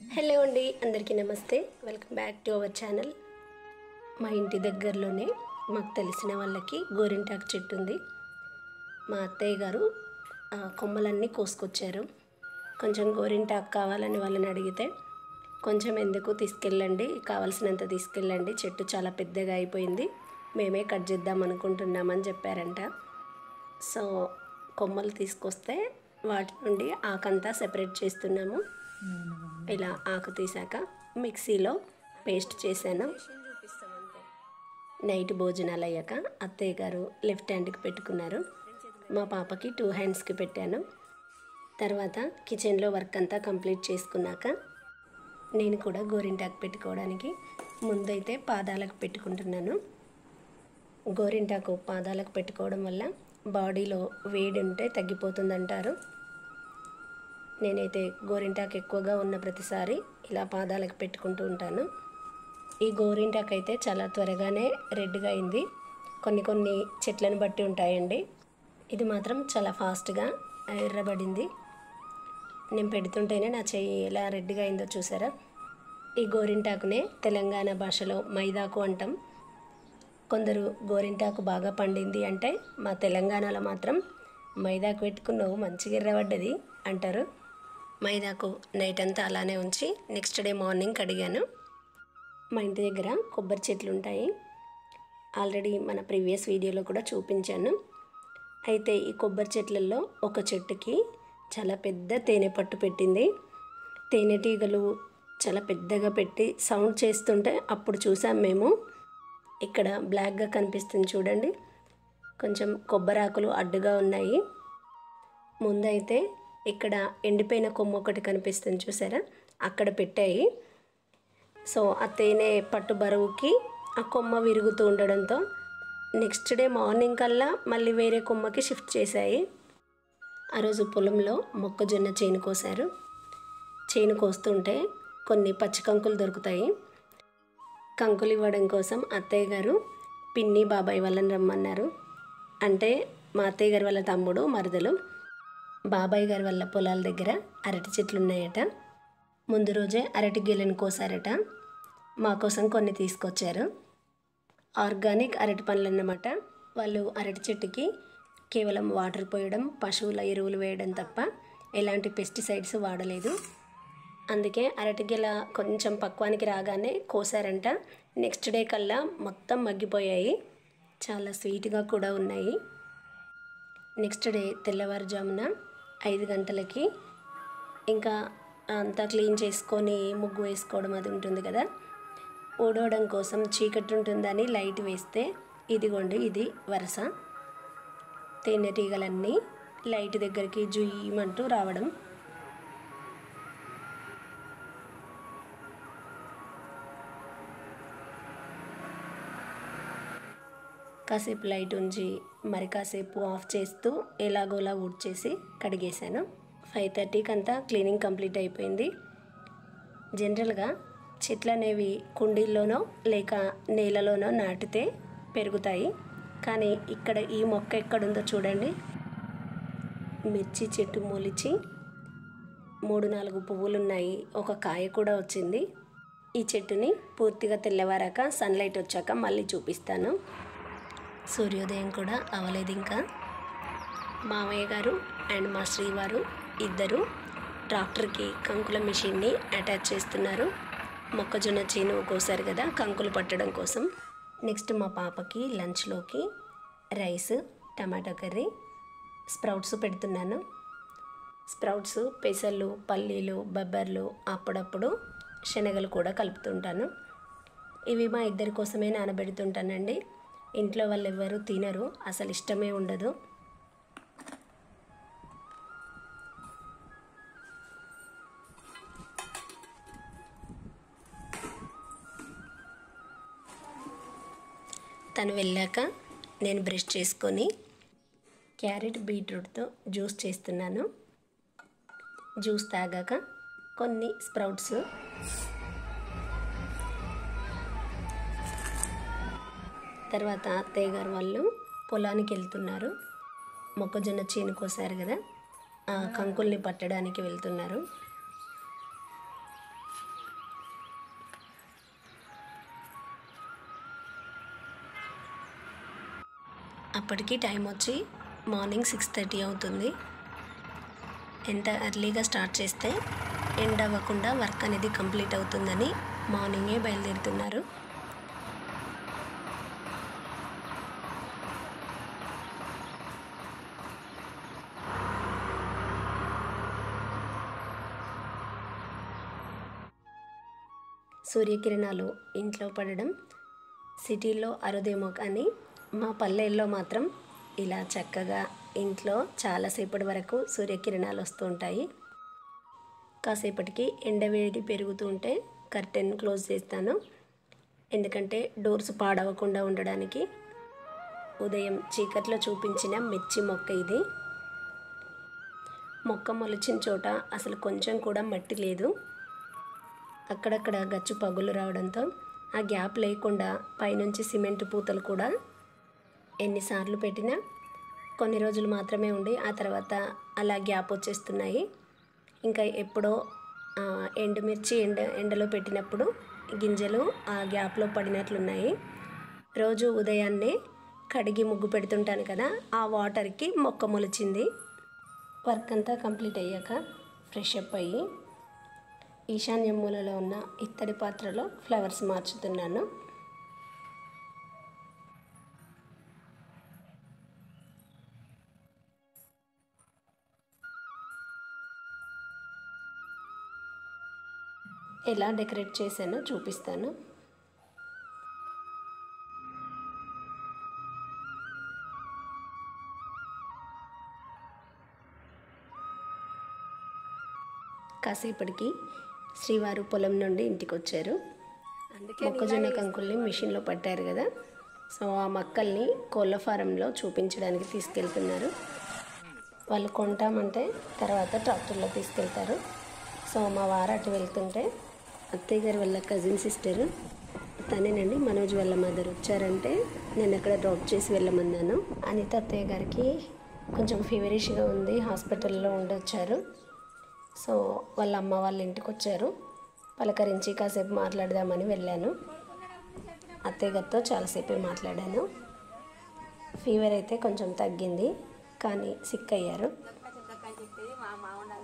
hello అండి అందరికీ నమస్తే welcome back to our channel మా ఇంటి దగ్గరలోనే మాకు తెలిసిన వాళ్ళకి గోరింటాకు చెట్టు ఉంది మా అత్తయ్య గారు ఆ కొమ్మలన్నీ కోసుకొచ్చారు కొంచెం గోరింటాకు కావాలని వాళ్ళని అడిగితే కొంచెం ఎందుకు తీసుకెళ్ళండి కావాల్సినంత తీసుకెళ్ళండి చెట్టు చాలా పెద్దగా అయిపోయింది మేమే కట్ చేద్దాం అనుకుంటున్నామని చెప్పారంట సో కొమ్మలు తీసుకొస్తే వాటి నుండి ఆకంతా సెపరేట్ చేస్తున్నాము ఇలా ఆకు తీసాక మిక్సీలో పేస్ట్ చేశాను నైట్ భోజనాలు అయ్యాక అత్తయ్య గారు లెఫ్ట్ హ్యాండ్కి పెట్టుకున్నారు మా పాపకి టూ హ్యాండ్స్కి పెట్టాను తర్వాత కిచెన్లో వర్క్ అంతా కంప్లీట్ చేసుకున్నాక నేను కూడా గోరింటాకు పెట్టుకోవడానికి ముందైతే పాదాలకు పెట్టుకుంటున్నాను గోరింటాకు పాదాలకు పెట్టుకోవడం వల్ల బాడీలో వేడి ఉంటే తగ్గిపోతుందంటారు నేనైతే గోరింటాకు ఎక్కువగా ఉన్న ప్రతిసారి ఇలా పాదాలకు పెట్టుకుంటూ ఉంటాను ఈ గోరింటాకు అయితే చాలా త్వరగానే రెడ్గా అయింది కొన్ని కొన్ని చెట్లను బట్టి ఉంటాయండి ఇది మాత్రం చాలా ఫాస్ట్గా ఎర్రబడింది నేను పెడుతుంటేనే నా చెయ్యి ఎలా రెడ్గా అయిందో చూసారా ఈ గోరింటాకునే తెలంగాణ భాషలో మైదాకు అంటాం కొందరు గోరింటాకు బాగా పండింది అంటే మా తెలంగాణలో మాత్రం మైదాకు పెట్టుకున్నావు మంచిగా ఎర్రబడ్డది అంటారు మైదాకు నైట్ అంతా అలానే ఉంచి నెక్స్ట్ డే మార్నింగ్ కడిగాను మా ఇంటి దగ్గర కొబ్బరి చెట్లు ఉంటాయి ఆల్రెడీ మన ప్రీవియస్ వీడియోలో కూడా చూపించాను అయితే ఈ కొబ్బరి చెట్లలో ఒక చెట్టుకి చాలా పెద్ద తేనె పట్టు పెట్టింది తేనెటీగలు చాలా పెద్దగా పెట్టి సౌండ్ చేస్తుంటే అప్పుడు చూసాం మేము ఇక్కడ బ్లాక్గా కనిపిస్తుంది చూడండి కొంచెం కొబ్బరాకులు అడ్డుగా ఉన్నాయి ముందైతే ఇక్కడ ఎండిపోయిన కొమ్మ ఒకటి కనిపిస్తుంది చూసారా అక్కడ పెట్టాయి సో ఆ తేనె పట్టు బరువుకి ఆ కొమ్మ విరుగుతూ ఉండడంతో నెక్స్ట్ డే మార్నింగ్ కల్లా మళ్ళీ వేరే కొమ్మకి షిఫ్ట్ చేశాయి ఆ రోజు పొలంలో మొక్కజొన్న చేను కోసారు చేను కోస్తుంటే కొన్ని పచ్చి కంకులు దొరుకుతాయి కంకులు ఇవ్వడం కోసం అత్తయ్య గారు పిన్ని బాబాయ్ వాళ్ళని రమ్మన్నారు అంటే మా అత్తయ్య గారి వాళ్ళ తమ్ముడు మరదలు బాబాయ్ గారి వాళ్ళ పొలాల దగ్గర అరటి చెట్లు ఉన్నాయట ముందు రోజే అరటి గెలను కోసారట మా కోసం కొన్ని తీసుకొచ్చారు ఆర్గానిక్ అరటి పండ్లు అన్నమాట వాళ్ళు అరటి చెట్టుకి కేవలం వాటర్ పోయడం పశువుల ఎరువులు వేయడం తప్ప ఎలాంటి పెస్టిసైడ్స్ వాడలేదు అందుకే అరటి గెల కొంచెం పక్వానికి రాగానే కోసారంట నెక్స్ట్ డే కల్లా మొత్తం మగ్గిపోయాయి చాలా స్వీట్గా కూడా ఉన్నాయి నెక్స్ట్ డే తెల్లవారుజామున ఐదు గంటలకి ఇంకా అంతా క్లీన్ చేసుకొని ముగ్గు వేసుకోవడం అది ఉంటుంది కదా ఊడవడం కోసం చీకటి ఉంటుందని లైట్ వేస్తే ఇదిగోండి ఇది వరస తేనెటీగలన్నీ లైట్ దగ్గరికి జుయ్యమంటూ రావడం కాసేపు లైట్ ఉంచి మరి కాసేపు ఆఫ్ చేస్తూ ఎలాగోలా ఊడ్చేసి కడిగేశాను ఫైవ్ థర్టీకి అంతా క్లీనింగ్ కంప్లీట్ అయిపోయింది జనరల్గా చెట్లు అనేవి కుండీల్లోనో లేక నేలలోనో నాటితే పెరుగుతాయి కానీ ఇక్కడ ఈ మొక్క ఎక్కడుందో చూడండి మిర్చి చెట్టు మొలిచి మూడు నాలుగు పువ్వులు ఉన్నాయి ఒక కాయ కూడా వచ్చింది ఈ చెట్టుని పూర్తిగా తెల్లవారాక సన్లైట్ వచ్చాక మళ్ళీ చూపిస్తాను సూర్యోదయం కూడా అవ్వలేదు ఇంకా మామయ్య గారు అండ్ మా శ్రీవారు ఇద్దరు ట్రాక్టర్కి కంకుల మిషన్ని అటాచ్ చేస్తున్నారు మొక్కజొన్న చేను కోసారు కదా కంకులు పట్టడం కోసం నెక్స్ట్ మా పాపకి లంచ్లోకి రైస్ టమాటో కర్రీ స్ప్రౌట్స్ పెడుతున్నాను స్ప్రౌట్స్ పెసళ్ళు పల్లీలు బొబ్బర్లు అప్పుడప్పుడు శనగలు కూడా కలుపుతుంటాను ఇవి మా ఇద్దరి కోసమే నానబెడుతుంటానండి ఇంట్లో వాళ్ళు ఎవరు తినరు అసలు ఇష్టమే ఉండదు తను వెళ్ళాక నేను బ్రష్ చేసుకొని క్యారెట్ బీట్రూట్తో జ్యూస్ చేస్తున్నాను జ్యూస్ తాగాక కొన్ని స్ప్రౌట్స్ తర్వాత అత్తయ్య గారు వాళ్ళు పొలానికి వెళ్తున్నారు మొక్కజొన్న చేను కోసారు కదా ఆ కంకుల్ని పట్టడానికి వెళ్తున్నారు అప్పటికి టైం వచ్చి మార్నింగ్ సిక్స్ థర్టీ అవుతుంది ఎంత ఎర్లీగా స్టార్ట్ చేస్తే ఎండ్ అవ్వకుండా వర్క్ అనేది కంప్లీట్ అవుతుందని మార్నింగే బయలుదేరుతున్నారు సూర్యకిరణాలు ఇంట్లో పడడం సిటీల్లో అరుదేమో కానీ మా పల్లెల్లో మాత్రం ఇలా చక్కగా ఇంట్లో చాలాసేపటి వరకు సూర్యకిరణాలు వస్తూ ఉంటాయి కాసేపటికి ఎండవేడి పెరుగుతూ ఉంటే కర్టెన్ క్లోజ్ చేస్తాను ఎందుకంటే డోర్స్ పాడవకుండా ఉండడానికి ఉదయం చీకట్లో చూపించిన మిర్చి మొక్క ఇది మొక్క మొలిచిన చోట అసలు కొంచెం కూడా మట్టి లేదు అక్కడక్కడ గచ్చు పగులు రావడంతో ఆ గ్యాప్ లేకుండా పైనుంచి సిమెంట్ పూతలు కూడా ఎన్నిసార్లు పెట్టినా కొన్ని రోజులు మాత్రమే ఉండి ఆ తర్వాత అలా గ్యాప్ వచ్చేస్తున్నాయి ఇంకా ఎప్పుడో ఆ, ఎండుమిర్చి ఎండ ఎండలో పెట్టినప్పుడు గింజలు ఆ గ్యాప్లో పడినట్లున్నాయి రోజు ఉదయాన్నే కడిగి ముగ్గు పెడుతుంటాను కదా ఆ వాటర్కి మొక్క మొలిచింది వర్క్ అంతా కంప్లీట్ అయ్యాక ఫ్రెష్ అప్ అయ్యి ఈశాన్య మూలలో ఉన్న ఇత్తడి పాత్రలో ఫ్లవర్స్ మార్చుతున్నాను ఎలా డెకరేట్ చేశానో చూపిస్తాను కాసేపటికి శ్రీవారు పొలం నుండి ఇంటికి వచ్చారు మొక్కజొన్న కంకుల్ని మిషన్లో పట్టారు కదా సో ఆ మొక్కల్ని కోళ్ళ ఫారంలో చూపించడానికి తీసుకెళ్తున్నారు వాళ్ళు కొంటామంటే తర్వాత ట్రాక్టర్లో తీసుకెళ్తారు సో మా వారు అటు వెళ్తుంటే అత్తయ్య గారి వాళ్ళ కజిన్ సిస్టర్ తనేనండి మనోజ్ వాళ్ళ మదర్ వచ్చారంటే నేను అక్కడ డ్రాప్ చేసి వెళ్ళమన్నాను అనిత అత్తయ్య గారికి కొంచెం ఫీవరిష్గా ఉంది హాస్పిటల్లో ఉండొచ్చారు సో వాళ్ళ అమ్మ వాళ్ళ ఇంటికి వచ్చారు పలకరించి కాసేపు మాట్లాడదామని వెళ్ళాను అత్తయ్య గారితో చాలాసేపు మాట్లాడాను ఫీవర్ అయితే కొంచెం తగ్గింది కానీ సిక్ అయ్యారు